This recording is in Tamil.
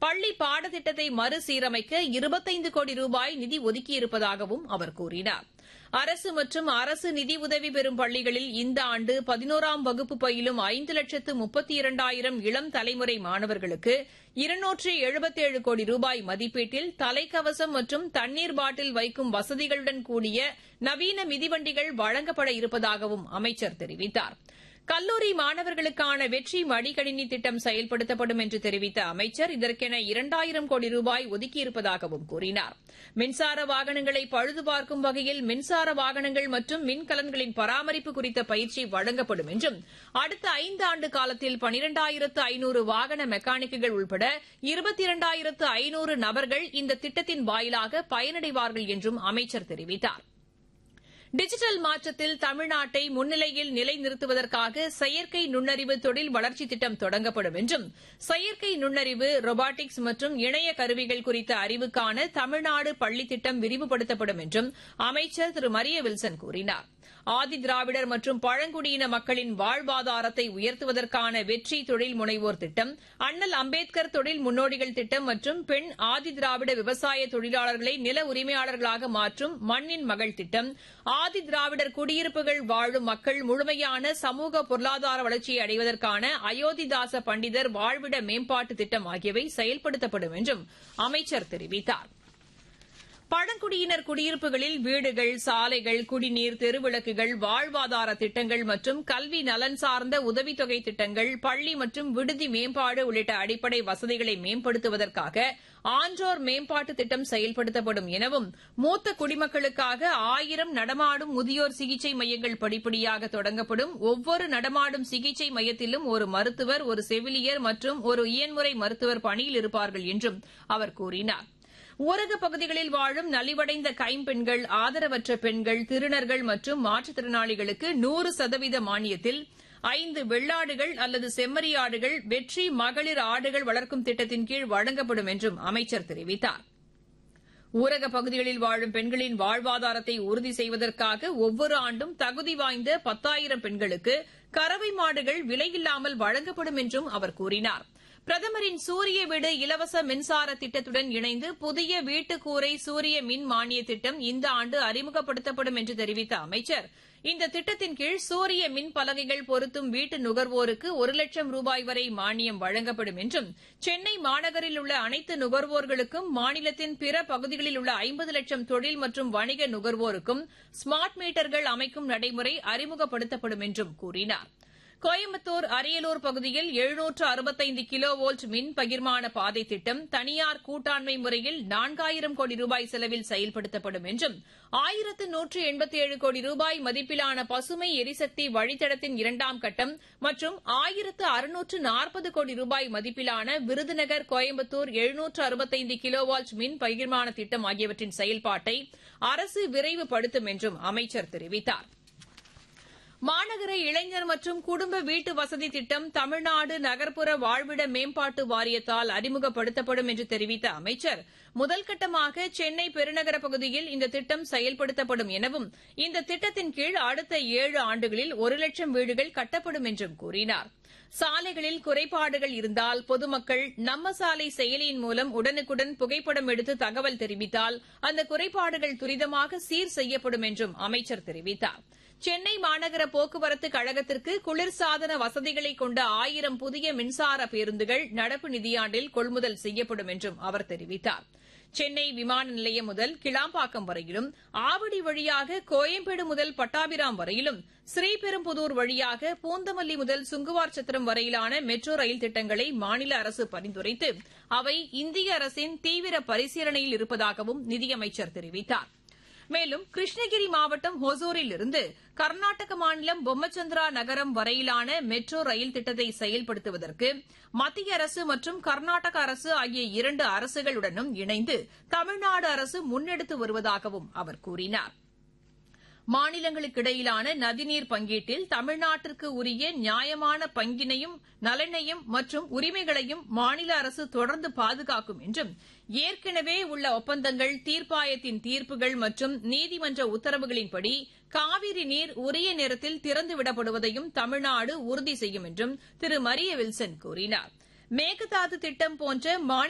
பள்ளி பாடத்திட்டத்தை மறுசீரமைக்க இருபத்தைந்து கோடி ரூபாய் நிதி ஒதுக்கியிருப்பதாகவும் அவர் கூறினார் அரசு மற்றும் அரசு நிதி உதவி பெறும் பள்ளிகளில் இந்த ஆண்டு பதினோராம் வகுப்பு பயிலும் ஐந்து லட்சத்து முப்பத்தி இரண்டாயிரம் இளம் தலைமுறை மாணவர்களுக்கு இருநூற்று எழுபத்தேழு கோடி ரூபாய் மதிப்பீட்டில் தலைக்கவசம் மற்றும் தண்ணீர் பாட்டில் வைக்கும் வசதிகளுடன் கூடிய நவீன மிதிவண்டிகள் வழங்கப்பட இருப்பதாகவும் அமைச்சர் தெரிவித்தார் கல்லூரி மாணவர்களுக்கான வெற்றி மடிக்கணினி திட்டம் செயல்படுத்தப்படும் என்று தெரிவித்த அமைச்சர் இதற்கென இரண்டாயிரம் கோடி ரூபாய் ஒதுக்கியிருப்பதாகவும் கூறினார் மின்சார வாகனங்களை பழுதுபார்க்கும் வகையில் மின்சார வாகனங்கள் மற்றும் மின்கலன்களின் பராமரிப்பு குறித்த பயிற்சி வழங்கப்படும் என்றும் அடுத்த ஐந்து ஆண்டு காலத்தில் பனிரெண்டாயிரத்து ஐநூறு வாகன மெக்கானிக்குகள் உட்பட இருபத்தி இரண்டாயிரத்து ஐநூறு நபர்கள் இந்த திட்டத்தின் வாயிலாக பயனடைவார்கள் என்றும் அமைச்சர் தெரிவித்தார் டிஜிட்டல் மாற்றத்தில் தமிழ்நாட்டை முன்னிலையில் நிலைநிறுத்துவதற்காக செயற்கை நுண்ணறிவு தொழில் வளர்ச்சி திட்டம் தொடங்கப்படும் என்றும் செயற்கை நுண்ணறிவு ரொபாட்டிக்ஸ் மற்றும் இணைய கருவிகள் குறித்த அறிவுக்கான தமிழ்நாடு பள்ளி திட்டம் விரிவுபடுத்தப்படும் என்றும் அமைச்சர் திரு மரிய வில்சன் கூறினார் ஆதி திராவிடர் மற்றும் பழங்குடியின மக்களின் வாழ்வாதாரத்தை உயர்த்துவதற்கான வெற்றி தொழில் முனைவோர் திட்டம் அண்ணல் அம்பேத்கர் தொழில் முன்னோடிகள் திட்டம் மற்றும் பெண் ஆதி திராவிட விவசாய தொழிலாளர்களை நில உரிமையாளர்களாக மாற்றும் மண்ணின் மகள் திட்டம் ஆதி திராவிடர் குடியிருப்புகள் வாழும் மக்கள் முழுமையான சமூக பொருளாதார வளர்ச்சியை அடைவதற்கான அயோத்திதாச பண்டிதர் வாழ்விட மேம்பாட்டு திட்டம் ஆகியவை செயல்படுத்தப்படும் என்றும் அமைச்சர் தெரிவித்தாா் பழங்குடியினர் குடியிருப்புகளில் வீடுகள் சாலைகள் குடிநீர் தெருவிளக்குகள் வாழ்வாதார திட்டங்கள் மற்றும் கல்வி நலன் சார்ந்த உதவித்தொகை திட்டங்கள் பள்ளி மற்றும் விடுதி மேம்பாடு உள்ளிட்ட அடிப்படை வசதிகளை மேம்படுத்துவதற்காக ஆன்றோர் மேம்பாட்டு திட்டம் செயல்படுத்தப்படும் எனவும் மூத்த குடிமக்களுக்காக ஆயிரம் நடமாடும் முதியோர் சிகிச்சை மையங்கள் படிப்படியாக தொடங்கப்படும் ஒவ்வொரு நடமாடும் சிகிச்சை மையத்திலும் ஒரு மருத்துவர் ஒரு செவிலியர் மற்றும் ஒரு இயன்முறை மருத்துவர் பணியில் இருப்பார்கள் என்றும் அவர் கூறினார் ஊரக பகுதிகளில் வாழும் நலிவடைந்த கைம்பெண்கள் ஆதரவற்ற பெண்கள் திருநர்கள் மற்றும் மாற்றுத்திறனாளிகளுக்கு நூறு சதவீத மானியத்தில் ஐந்து வெள்ளாடுகள் அல்லது செம்மறியாடுகள் வெற்றி மகளிர் ஆடுகள் வளர்க்கும் திட்டத்தின் கீழ் வழங்கப்படும் என்றும் அமைச்சர் தெரிவித்தார் ஊரக பகுதிகளில் வாழும் பெண்களின் வாழ்வாதாரத்தை உறுதி செய்வதற்காக ஒவ்வொரு ஆண்டும் தகுதி வாய்ந்த பத்தாயிரம் பெண்களுக்கு கறவை மாடுகள் விலையில்லாமல் வழங்கப்படும் என்றும் அவர் கூறினார் பிரதமரின் சூரிய வீடு இலவச மின்சார திட்டத்துடன் இணைந்து புதிய வீட்டுக்கூரை சூரிய மின் மானிய திட்டம் இந்த ஆண்டு அறிமுகப்படுத்தப்படும் என்று தெரிவித்த அமைச்சர் இந்த திட்டத்தின் கீழ் சூரிய மின் பலகைகள் பொருத்தும் வீட்டு நுகர்வோருக்கு ஒரு லட்சம் ரூபாய் வரை மானியம் வழங்கப்படும் என்றும் சென்னை மாநகரில் உள்ள அனைத்து நுகர்வோர்களுக்கும் மாநிலத்தின் பிற பகுதிகளில் உள்ள ஐம்பது லட்சம் தொழில் மற்றும் வணிக நுகர்வோருக்கும் ஸ்மார்ட் மீட்டர்கள் அமைக்கும் நடைமுறை அறிமுகப்படுத்தப்படும் என்றும் கூறினாா் கோயம்புத்தூர் அரியலூர் பகுதியில் எழுநூற்று அறுபத்தைந்து கிலோ வோல்ட் மின் பகிர்மான பாதை திட்டம் தனியார் கூட்டாண்மை முறையில் நான்காயிரம் கோடி ரூபாய் செலவில் செயல்படுத்தப்படும் என்றும் ஆயிரத்து நூற்று எண்பத்தி ஏழு கோடி ரூபாய் மதிப்பிலான பசுமை எரிசக்தி வழித்தடத்தின் இரண்டாம் கட்டம் மற்றும் ஆயிரத்து அறுநூற்று நாற்பது கோடி ரூபாய் மதிப்பிலான விருதுநகர் கோயம்புத்தூர் எழுநூற்று அறுபத்தைந்து கிலோ வால்ட் மின் பகிர்மான திட்டம் ஆகியவற்றின் செயல்பாட்டை அரசு விரைவுபடுத்தும் என்றும் அமைச்சர் தெரிவித்தாா் மாநகர இளைஞர் மற்றும் குடும்ப வீட்டு வசதி திட்டம் தமிழ்நாடு நகர்ப்புற வாழ்விட மேம்பாட்டு வாரியத்தால் அறிமுகப்படுத்தப்படும் என்று தெரிவித்த அமைச்சர் முதல்கட்டமாக சென்னை பெருநகர பகுதியில் இந்த திட்டம் செயல்படுத்தப்படும் எனவும் இந்த திட்டத்தின் கீழ் அடுத்த ஏழு ஆண்டுகளில் ஒரு லட்சம் வீடுகள் கட்டப்படும் என்றும் கூறினார் சாலைகளில் குறைபாடுகள் இருந்தால் பொதுமக்கள் நம்ம சாலை செயலியின் மூலம் உடனுக்குடன் புகைப்படம் எடுத்து தகவல் தெரிவித்தால் அந்த குறைபாடுகள் துரிதமாக சீர் செய்யப்படும் என்றும் அமைச்சர் தெரிவித்தார் சென்னை மாநகர போக்குவரத்து கழகத்திற்கு குளிர்சாதன வசதிகளை கொண்ட ஆயிரம் புதிய மின்சார பேருந்துகள் நடப்பு நிதியாண்டில் கொள்முதல் செய்யப்படும் என்றும் அவர் தெரிவித்தார் சென்னை விமான நிலையம் முதல் கிளாம்பாக்கம் வரையிலும் ஆவடி வழியாக கோயம்பேடு முதல் பட்டாபிராம் வரையிலும் ஸ்ரீபெரும்புதூர் வழியாக பூந்தமல்லி முதல் சுங்குவார் சத்திரம் வரையிலான மெட்ரோ ரயில் திட்டங்களை மாநில அரசு பரிந்துரைத்து அவை இந்திய அரசின் தீவிர பரிசீலனையில் இருப்பதாகவும் நிதியமைச்சர் தெரிவித்தாா் மேலும் கிருஷ்ணகிரி மாவட்டம் ஹொசூரில் இருந்து கர்நாடக மாநிலம் பொம்மச்சந்திரா நகரம் வரையிலான மெட்ரோ ரயில் திட்டத்தை செயல்படுத்துவதற்கு மத்திய அரசு மற்றும் கர்நாடக அரசு ஆகிய இரண்டு அரசுகளுடனும் இணைந்து தமிழ்நாடு அரசு முன்னெடுத்து வருவதாகவும் அவர் கூறினார் மாநிலங்களுக்கிடையிலான நதிநீர் பங்கீட்டில் தமிழ்நாட்டிற்கு உரிய நியாயமான பங்கினையும் நலனையும் மற்றும் உரிமைகளையும் மாநில அரசு தொடர்ந்து பாதுகாக்கும் என்றும் ஏற்கனவே உள்ள ஒப்பந்தங்கள் தீர்ப்பாயத்தின் தீர்ப்புகள் மற்றும் நீதிமன்ற உத்தரவுகளின்படி காவிரி நீர் உரிய நேரத்தில் திறந்துவிடப்படுவதையும் தமிழ்நாடு உறுதி செய்யும் என்றும் திரு மரிய வில்சன் கூறினார் மேகதாது திட்டம் போன்ற